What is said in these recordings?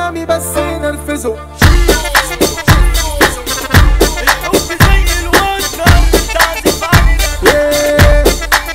كلامي بس ينرفزه الحب زي الوتر تعزف علينا إيه.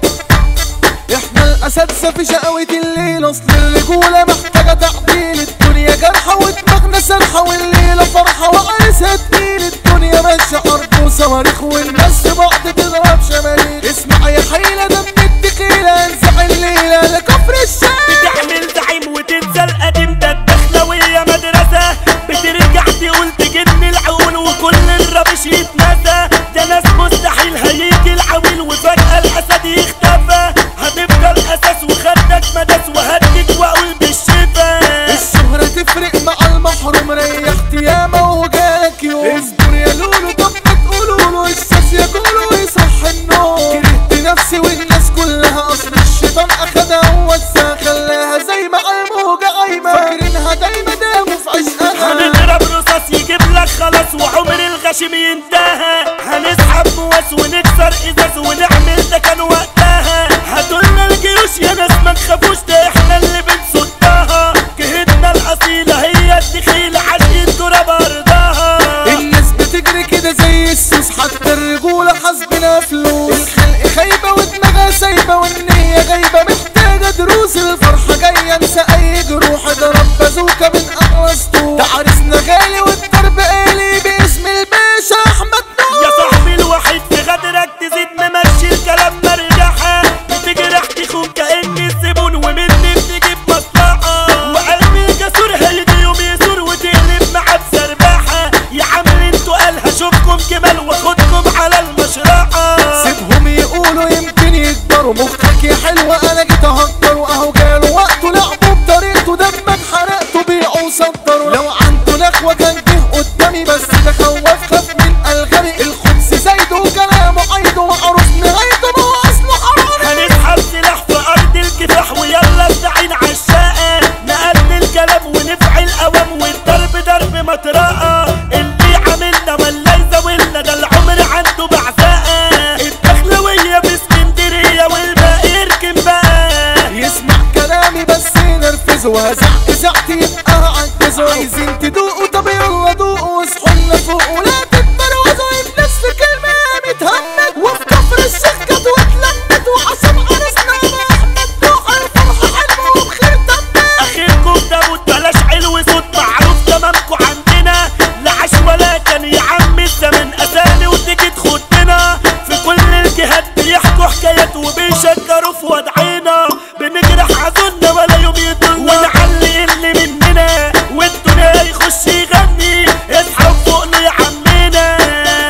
احنا الاساتذه في شقاوة الليل اصل الرجولة محتاجة تعديل الدنيا جرحى ودماغنا سرحة والليلة فرحة وعرسها تقيل الدنيا ماشية حرب وصواريخ والناس في بعض تضرب شماليل اسمع يا حيلة دم التقيلة انزع الليلة لكفر الشام بتعمل زعيم وتنسى القديم ده الدخلوية مدرسة بترجع تقول تجن العقول وكل الربش يتنسى ده ناس مستحيل هيجي العويل وفجأة الأسد يختفى هتفضل أساس وخدك مداس وهديك وأقول بالشفا الشهرة تفرق مع المحروم ريحت ياما وجالك يوم اصبر يا لولو طب ما تقولوا له الساس يقولوا يصح النوم كرهت نفسي والناس كلها اصل الشيطان اخدها ووسع خلاها زي ما الموجة عايمة فاكرينها دايما داموا في عشقها هنضرب رصاص يجيب لك خلاص وعمر الغشيم ينتهى هنسحب مواس ونكسر ازاز ونعمل ده كان وقتها هاتولنا الجيوش يا ناس ما تخافوش ده احنا اللي بنصدها جهتنا الاصيله هي الدخيله عشان تراب ارضها الناس بتجري كده زي السوس حتى الرجولة حاسبنا فلوس الخلق خايبة ودماغها سايبة والنية غايبة محتاجة دروس الفرحة جاية انسى اي جروح اضرب بازوكا من اقوى سطوح تعرسنا غالي والضرب آلي باسم الباشا احمد نور يا صاحبي الوحيد في غدرك تزيد ممشي الكلام مرجحة بتجرح تخون كأني الزبون ومني بتجيب مصلحة وقلبي الجسور هيجي يوم يسور وتقلب معاه بسرباحة يا عم انتوا قالها شوفكم جمال واخدكم على المشرحة سيبهم يقولوا يمكن يكبروا مخك يا حلوة انا جيت اهكر واهو جاله وقته لعبوا بطريقته دمك حرقته بيعوا وصدروا لو عنده نخوة كان جه قدامي بس ده خوف خاف من الغني الخبز زايده وكلامه عيده معروف نهايته ما هو اصله حرامي هنسحب سلاح في ارض الكفاح ويلا بتاعين عالشقة نقل الكلام ونفعل قوام والضرب ضرب مطرقة اللي عاملنا ولا يزاولنا ده العمر عنده بعزقة الدخلوية باسكندرية والباقي يركن بقى يسمع كلامي بس ينرفزه وهزعق زعتي يبقى هعجزه عايزين تدوقوا طب يلا دوقوا واصحوا لنا فوق ولا تتبروزوا الناس في كلمة متهمت وفي كفر الشيخ كانت واتلمت وعصام عرسنا مع احمد دوح الفرحة حلوة وبخير تمت اخركم ده بلاش علو صوت معروف تمامكم عندنا لا عاش ولا كان يا عم الزمن اسامي وتيجي تخدنا في كل الجهات بيحكوا حكايات وبيشكروا في وضعنا بنجرح عزولنا ولا يوم يضلنا ونعلي اللي مننا والدنيا يخش يغني اصحى فوقنا يا عمنا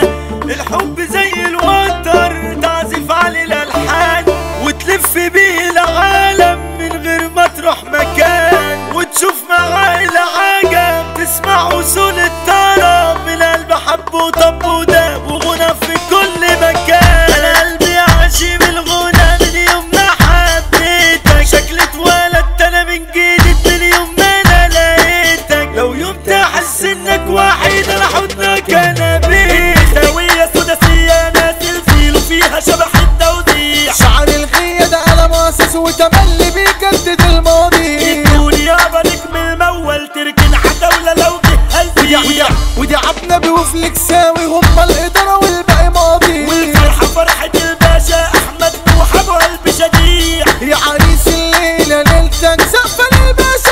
الحب زي الوتر تعزف على الالحان وتلف بيه العالم من غير ما تروح مكان وتشوف معاه العجب تسمع وصول الطرب من القلب حب وطب وداب وغنى في كل مكان انا قلبي عاشي بالغنى من يوم ما حبيتك شكلي اتولدت انا من جديد من يوم ما انا لقيتك لو يوم تحس انك وحيد انا حضنك انا بيك سوية سداسية ناس الفيل وفيها شبح التوزيع شعر الغية ده قلم واسس وتملي بيجدد الماضي الدنيا بنك من المول تركن عتاولة لو جه ودي هالفيع ودي عبنا وفلكساوي هما الإدارة والباقي ماضي والفرحة فرحة الباشا أحمد نوح أبو قلب شجيع يا عريس الليلة ليلتك زقفة للباشا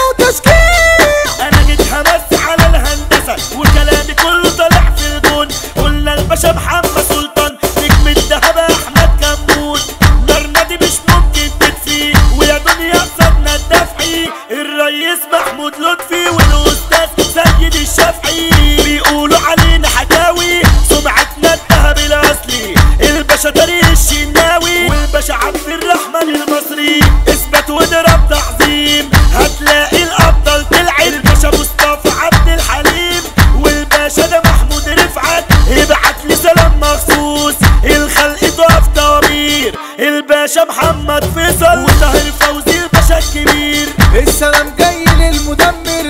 وتشكيع أنا جيت همس على الهندسة وكلامي كله طالع في الجون قلنا الباشا محمد سلطان نجم الدهب أحمد كمون نارنا دي مش ممكن تطفي ويا دنيا قصدنا الدفعي الرئيس محمود لطفي والأستاذ سيد الشافعي بيقولوا علينا حكاوي سمعتنا الذهب الأصلي الباشا طارق الشناوي والباشا عبد الرحمن المصري اثبت واضرب تعظيم هتلاقي الأبطال تلعب الباشا مصطفى عبد الحليم والباشا ده محمود رفعت ابعت لي سلام مخصوص الخلق تقف طوابير الباشا محمد فيصل وطاهر فوزي الباشا الكبير السلام جاي للمدمر